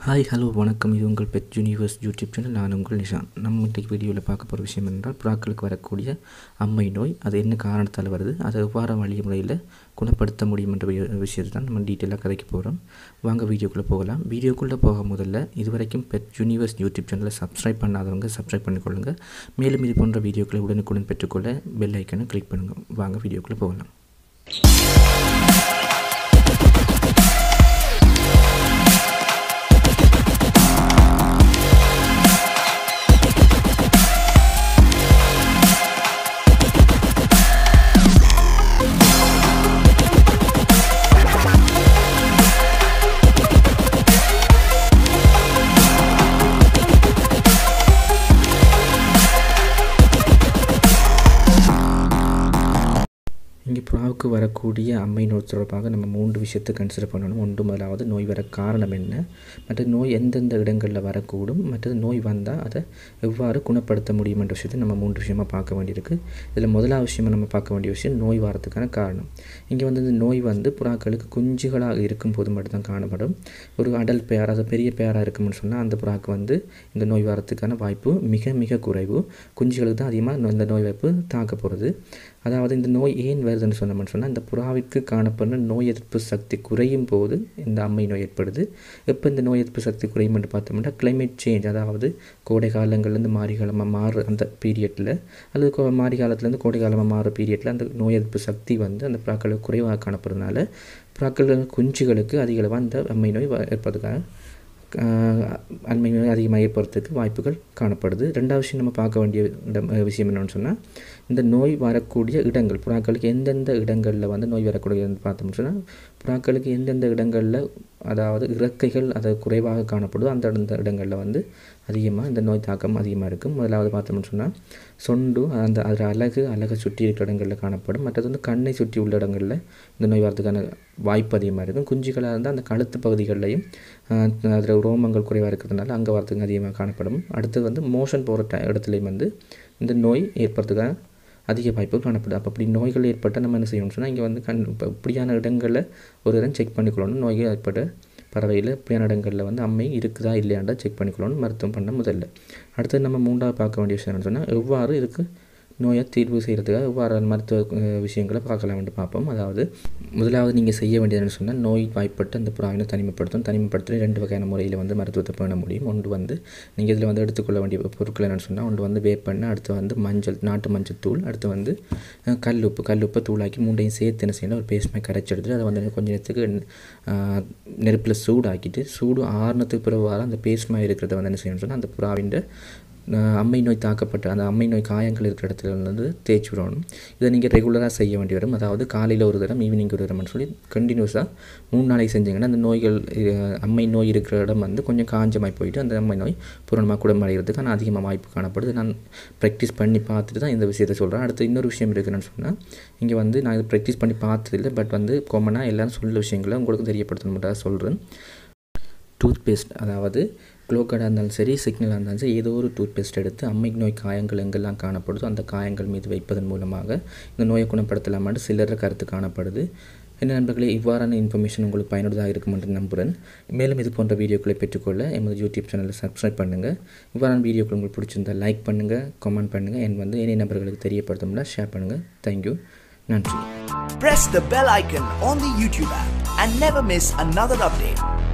Hi hello வணக்கம் இது உங்கள் பெட் யூனிவர்ஸ் யூடியூப் சேனல் நான் உங்கள் நிஷான் நம்ம இன்றைக்கு வீடியோவில் பார்க்க போகிற விஷயம் என்றால் புறாக்களுக்கு வரக்கூடிய அம்மை நோய் அது என்ன காரணத்தால் வருது அதை எவ்வாறு வழிய முறையில் குணப்படுத்த முடியும் என்ற வி- விஷயத்தை தான் நம்ம டீட்டெயிலாக கதைக்க போகிறோம் வாங்க வீடியோக்குள்ளே போகலாம் வீடியோக்குள்ளே போக முதல்ல இதுவரைக்கும் பெட் யூனிவர்ஸ் யூடியூப் சேனலை சப்ஸ்கிரைப் பண்ணாதவங்க சப்ஸ்கிரைப் பண்ணிக்கொள்ளுங்க மேலும் இது போன்ற வீடியோக்களை உடனுக்குடன் பெற்றுக்கொள்ள பெல் ஐக்கனை கிளிக் பண்ணுங்கள் வாங்க வீடியோக்குள்ளே போகலாம் இங்கே புறாவுக்கு வரக்கூடிய அம்மை நோய் தொடர்பாக நம்ம மூன்று விஷயத்தை கன்சிடர் பண்ணணும் ஒன்று முதலாவது நோய் வர காரணம் என்ன மற்றது நோய் எந்தெந்த இடங்களில் வரக்கூடும் மற்றது நோய் வந்தால் அதை எவ்வாறு குணப்படுத்த முடியும் என்ற விஷயத்தை நம்ம மூன்று விஷயமாக பார்க்க வேண்டியிருக்கு இதில் முதலாவது விஷயமா நம்ம பார்க்க வேண்டிய விஷயம் நோய் வரதுக்கான காரணம் இங்கே வந்து இந்த நோய் வந்து புறாக்களுக்கு குஞ்சுகளாக இருக்கும்போது மட்டும்தான் காணப்படும் ஒரு அடல் பேர் அதாவது பெரிய பேராக இருக்கும்னு சொன்னால் அந்த புறாக்கு வந்து இந்த நோய் வரத்துக்கான வாய்ப்பு மிக மிக குறைவு குஞ்சுகளுக்கு தான் அதிகமாக இந்த நோய் வாய்ப்பு தாக்க போகிறது அதாவது இந்த நோய் ஏன் வருதுன்னு சொன்னோம்னு சொன்னால் இந்த புறாவிற்கு காணப்படுற நோய் எதிர்ப்பு சக்தி குறையும் போது இந்த அம்மை நோய் ஏற்படுது எப்போ இந்த நோய் எதிர்ப்பு சக்தி குறையும் என்று பார்த்தோம்னா climate சேஞ்ச் அதாவது கோடை காலங்கள்லேருந்து மாறி காலமாக மாறு அந்த பீரியட்டில் அல்லது கோ- மாறி காலத்துலேருந்து கோடை காலமாக மாறுற பீரியட்டில் அந்த நோய் எதிர்ப்பு சக்தி வந்து அந்த புறாக்களுக்கு குறைவாக காணப்படுறதுனால புறாக்கள் குஞ்சுகளுக்கு அதிக அளவாக அந்த அம்மை நோய் வ- ஏற்படுறதுக்காக ஆஹ் அண்மை நோய் அதிகமாக ஏற்படுறதுக்கு வாய்ப்புகள் காணப்படுது ரெண்டாவது விஷயம் நம்ம பார்க்க வேண்டிய இடம் அஹ் விஷயம் என்னன்னு சொன்னால் இந்த நோய் வரக்கூடிய இடங்கள் புறாக்களுக்கு எந்தெந்த இடங்களில் வந்து நோய் வரக்கூடியதுன்னு பார்த்தோம்னு சொன்னால் புறாக்களுக்கு எந்தெந்த இடங்களில் அதாவது இறக்கைகள் அது குறைவாக காணப்படுதோ அந்த அந்த இடங்களில் வந்து அதிகமாக இந்த நோய் தாக்கம் அதிகமாக இருக்கும் முதலாவது பார்த்தோம்னு சொன்னால் சொண்டு அந்த அதில் அழகு அழகை சுற்றி இருக்கிற இடங்களில் காணப்படும் மற்றது வந்து கண்ணை சுற்றி உள்ள இடங்களில் இந்த நோய் வரதுக்கான வாய்ப்பு அதிகமாக இருக்கும் குஞ்சுகளாக இருந்தால் அந்த கழுத்து பகுதிகளிலையும் அதில் ரோமங்கள் குறைவாக இருக்கிறதுனால அங்கே வரதுக்கு அதிகமாக காணப்படும் அடுத்தது வந்து மோஷன் போகிற ட இடத்துலையும் வந்து இந்த நோய் ஏற்படுறதுக்கான அதிக வாய்ப்பு காணப்படுது அப்போ அப்படி நோய்கள் ஏற்பட்டால் நம்ம என்ன செய்யணும்னு சொன்னால் இங்கே வந்து கண் இப்போ இப்படியான இடங்களில் ஒரு இடம் செக் பண்ணிக்கொள்ளணும் நோய்கள் ஏற்பட்ட பறவையில் இப்படியான இடங்களில் வந்து அம்மை இருக்குதா இல்லையாண்டா செக் பண்ணிக்கொள்ளணும் மருத்துவம் பண்ண முதல்ல அடுத்தது நம்ம மூன்றாவது பார்க்க வேண்டிய விஷயம் என்னன்னு சொன்னால் எவ்வாறு இதுக்கு நோயை தீர்வு செய்கிறதுக்காக எவ்வாறு மருத்துவ அஹ், விஷயங்களை பார்க்கலாம்னு பார்ப்போம் அதாவது முதலாவது நீங்கள் செய்ய வேண்டியதுன்னு சொன்னால் நோய் வாய்ப்பட்டு அந்த புறாவினை தனிமைப்படுத்தும் தனிமைப்படுத்த ரெண்டு வகையான முறையில் வந்து மருத்துவத்தை பண்ண முடியும் ஒன்று வந்து நீங்கள் இதில் வந்து எடுத்துக்கொள்ள வேண்டிய பொருட்கள் என்னென்னு சொன்னால் ஒன்று வந்து வேப்பெண்ணெய் அடுத்து வந்து மஞ்சள் நாட்டு மஞ்சள் தூள் அடுத்து வந்து அஹ், கல்லுப்பு கல்லுப்பை தூளாக்கி மூண்டையும் சேர்த்து என்ன செய்யணும் ஒரு பேஸ்ட் மாதிரி கரைச்சி எடுத்துட்டு அதை வந்து கொஞ்ச நேரத்துக்கு அஹ், நெருப்பில் சூடாக்கிட்டு சூடு ஆறுனத்துக்கு பிறகு வர அந்த பேஸ்ட் மாதிரி இருக்கிறத வந்து என்ன செய்யணும்னு சொன்னால் அந்த புறாவின் அஹ் அம்மை நோய் தாக்கப்பட்ட அந்த அம்மை நோய் காயங்கள் இருக்கிற இடத்துல வந்து தேய்ச்சி விடணும் இதை நீங்கள் ரெகுலராக செய்ய வேண்டி வரும் அதாவது காலையில் ஒரு தரம் ஈவினிங் ஒரு தரம்னு சொல்லி கண்டினியூஸாக மூணு நாளைக்கு செஞ்சீங்கன்னா அந்த நோய்கள் அஹ், அம்மை நோய் இருக்கிற இடம் வந்து கொஞ்சம் காஞ்சமாய் போயிட்டு அந்த அம்மை நோய் பூரணமாக குணமடைகிறதுக்கான அதிகமாக வாய்ப்பு காணப்படுது நான் ப்ராக்டிஸ் பண்ணி பார்த்துட்டு தான் இந்த விஷயத்தை சொல்கிறேன் அடுத்து இன்னொரு விஷயம் இருக்குன்னு சொன்னால் இங்கே வந்து நான் இதை ப்ராக்டிஸ் பண்ணி பார்த்ததில்லை பட் வந்து காமனாக எல்லாரும் சொல்ல விஷயங்களை உங்களுக்கு தெரியப்படுத்தணுன்றதாக சொல்கிறேன் டூத் பேஸ்ட் அதாவது குளோக்கடாக இருந்தாலும் சரி சிக்னலாக இருந்தாலும் சரி ஏதோ ஒரு டூத் பேஸ்ட் எடுத்து அம்மை நோய் காயங்கள் எங்கெல்லாம் காணப்படுதோ அந்த காயங்கள் மீது வைப்பதன் மூலமாக இந்த நோயை குணப்படுத்தலாமான்னு சிலர கருத்து காணப்படுது என்ன நண்பர்களே இவ்வாறான இன்ஃபர்மேஷன் உங்களுக்கு பயனுள்ளதாக இருக்கும் என்று நம்புகிறேன் மேலும் இது போன்ற வீடியோக்களை பெற்றுக்கொள்ள எமது யூடியூப் சேனலை சப்ஸ்கிரைப் பண்ணுங்கள் இவ்வாறான வீடியோக்கள் உங்களுக்கு பிடிச்சிருந்தால் லைக் பண்ணுங்கள் கமெண்ட் பண்ணுங்கள் என் வந்து இணைய நபர்களுக்கு தெரியப்படுத்தணும்னா ஷேர் பண்ணுங்கள் தேங்க்யூ நன்றி Press the bell icon on the YouTube app and never miss another update.